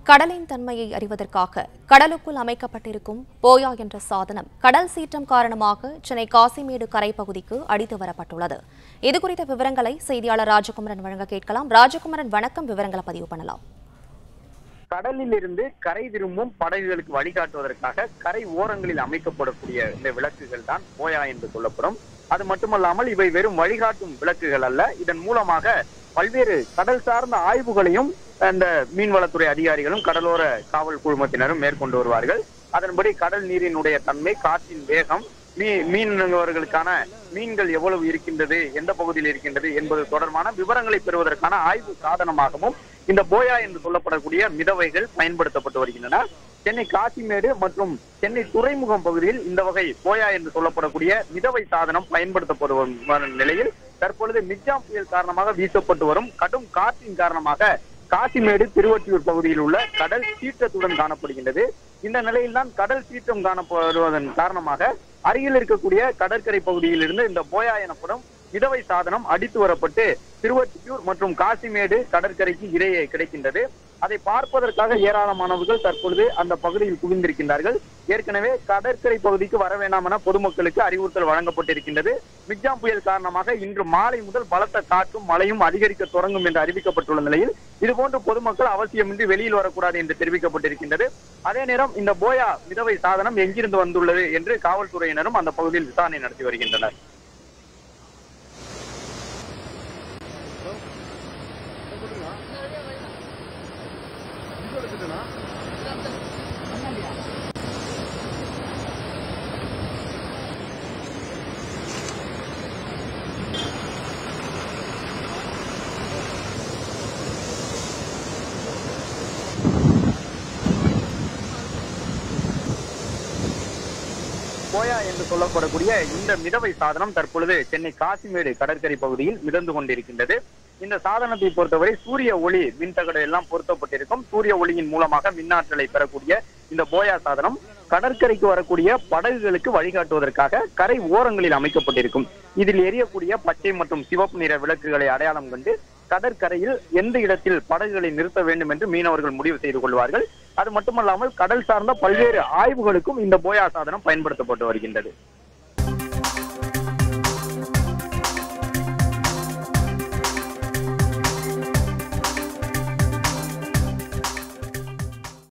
கடலின் தன்மையை அறிவதற்காக கடலுக்குள் அமைக்கப்பட்டிருக்கும் போயா என்ற சாதனம் கடல் சீற்றம் காரணமாக சென்னை காசிமேடு கரை பகுதிக்கு அடித்து வரப்பட்டுள்ளது இதுகுறித்த விவரங்களை செய்தியாளர் ராஜகுமரன் வழங்க கேட்கலாம் ராஜகுமரன் வணக்கம் விவரங்களை பதிவு பண்ணலாம் கடலில் இருந்து கரை திரும்பும் படகுகளுக்கு வழிகாட்டுவதற்காக கரை ஓரங்களில் அமைக்கப்படக்கூடிய இந்த விளக்குகள் தான் போயா என்று சொல்லப்படும் அது மட்டுமல்லாமல் இவை வெறும் வழிகாட்டும் விளக்குகள் அல்ல இதன் மூலமாக பல்வேறு கடல் சார்ந்த ஆய்வுகளையும் அந்த மீன்வளத்துறை அதிகாரிகளும் கடலோர காவல் குழுமத்தினரும் மேற்கொண்டு வருவார்கள் அதன்படி கடல் நீரினுடைய தன்மை காற்றின் வேகம் மீ மீனவர்களுக்கான மீன்கள் எவ்வளவு இருக்கின்றது எந்த பகுதியில் இருக்கின்றது என்பது தொடர்பான விவரங்களை பெறுவதற்கான ஆய்வு சாதனமாகவும் இந்த போயா என்று சொல்லப்படக்கூடிய மிதவைகள் பயன்படுத்தப்பட்டு வருகின்றன சென்னை காசிமேடு மற்றும் சென்னை துறைமுகம் பகுதியில் இந்த வகை போயா என்று சொல்லப்படக்கூடிய மிதவை சாதனம் பயன்படுத்தப்படும் நிலையில் தற்பொழுது மிக்ஜாம் புயல் காரணமாக வீசப்பட்டு வரும் கடும் காற்றின் காரணமாக காசிமேடு திருவொற்றியூர் பகுதியில் உள்ள கடல் சீற்றத்துடன் காணப்படுகின்றது இந்த நிலையில்தான் கடல் சீற்றம் காணப்படுவதன் காரணமாக அருகில் இருக்கக்கூடிய கடற்கரை பகுதியில் இருந்து இந்த போயா எனப்படும் மிதவை சாதனம் அடித்து வரப்பட்டு திருவொற்றியூர் மற்றும் காசிமேடு கடற்கரைக்கு இடையே கிடைக்கின்றது அதை பார்ப்பதற்காக ஏராளமானவர்கள் தற்பொழுது அந்த பகுதியில் குவிந்திருக்கின்றார்கள் ஏற்கனவே கடற்கரை பகுதிக்கு வர வேண்டாம் என பொதுமக்களுக்கு அறிவுறுத்தல் வழங்கப்பட்டிருக்கின்றது மிக்ஜாம் புயல் காரணமாக இன்று மாலை முதல் பலத்த காற்றும் மழையும் அதிகரிக்க தொடங்கும் என்று அறிவிக்கப்பட்டுள்ள நிலையில் இதுபோன்று பொதுமக்கள் அவசியமின்றி வெளியில் வரக்கூடாது என்று தெரிவிக்கப்பட்டிருக்கின்றது அதே நேரம் இந்த போயா மிதவை சாதனம் எங்கிருந்து வந்துள்ளது என்று காவல்துறையினரும் அந்த பகுதியில் விசாரணை நடத்தி வருகின்றனர் போயா என்று சொல்லப்படக்கூடிய இந்த மிதவை சாதனம் தற்பொழுது சென்னை காசிமேடு கடற்கரை பகுதியில் மிதந்து கொண்டிருக்கின்றது இந்த சாதனத்தை பொறுத்தவரை சூரிய ஒளி மின்தகடு எல்லாம் பொருத்தப்பட்டிருக்கும் சூரிய ஒளியின் மூலமாக மின்னாற்றலை பெறக்கூடிய இந்த போயா சாதனம் கடற்கரைக்கு வரக்கூடிய படகுகளுக்கு வழிகாட்டுவதற்காக கரை ஓரங்களில் அமைக்கப்பட்டிருக்கும் இதில் எரியக்கூடிய பச்சை மற்றும் சிவப்பு நிற விளக்குகளை அடையாளம் கண்டு கடற்கரையில் எந்த இடத்தில் படகுகளை நிறுத்த வேண்டும் என்று மீனவர்கள் முடிவு செய்து கொள்வார்கள் அது மட்டுமல்லாமல் கடல் சார்ந்த பல்வேறு ஆய்வுகளுக்கும் இந்த போயா சாதனம் பயன்படுத்தப்பட்டு வருகின்றது